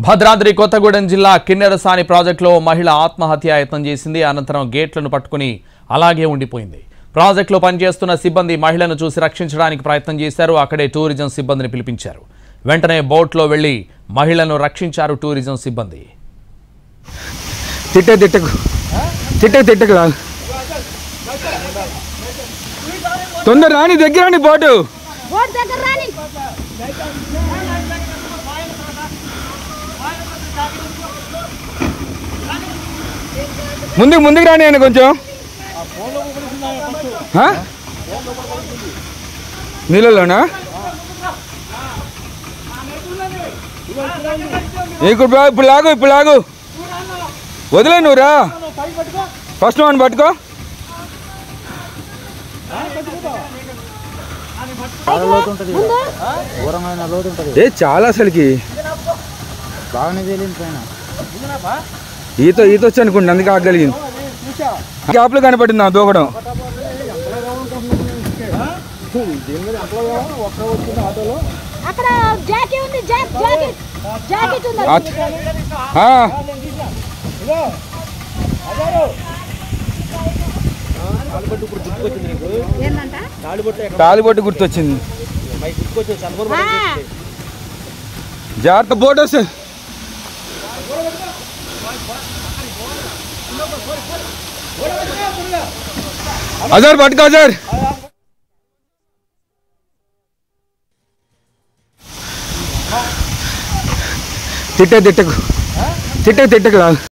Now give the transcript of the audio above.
భద్రాద్రి కొత్తగూడెం జిల్లా కిన్నెరసాని ప్రాజెక్టులో మహిళ ఆత్మహత్య యత్నం చేసింది అనంతరం గేట్లను పట్టుకుని అలాగే ఉండిపోయింది ప్రాజెక్టులో పనిచేస్తున్న సిబ్బంది మహిళను చూసి రక్షించడానికి ప్రయత్నం చేశారు అక్కడే టూరిజం సిబ్బందిని పిలిపించారు వెంటనే బోట్లో వెళ్లి మహిళను రక్షించారు టూరిజం సిబ్బంది తిట్ట తిట్టకు తిట్ట తిట్టకు రా తొందర రాని దగ్గర రాని బోటు బోర్డు దగ్గర రాని ముందుకు ముందుకు రాని ఆయన కొంచెం ఆ? నీళ్ళలోనా ఇప్పుడు బా- ఇప్పుడు లాగు ఇప్పుడు లాగు వదిలే నువ్వు రా ఫస్ట్ వన్ పట్టుకో చాలా లోతు ఉంటుంది ఘోరమైన లోతు ఉంటుంది ఏ చాలా అసలుకి బాగానే తేలింది పైన ఈత ఈత వచ్చి అనుకోండి అందుకే ఆగలిగింది గ్యాప్లో కనపడింది నా దూకడం అక్కడ జాకీ ఉంది జాక్ జాకెట్ జాకెట్ ఉంది ఆ. ఆ. ఏంటంట తాలిబొట్టు గుర్తొచ్చింది ఆ, జాగ్రత్త బోట్ వస్తుంది అజర్ పట్టుకో అజర్ తిట్ట తిట్టకు తిట్ట తిట్టకు రా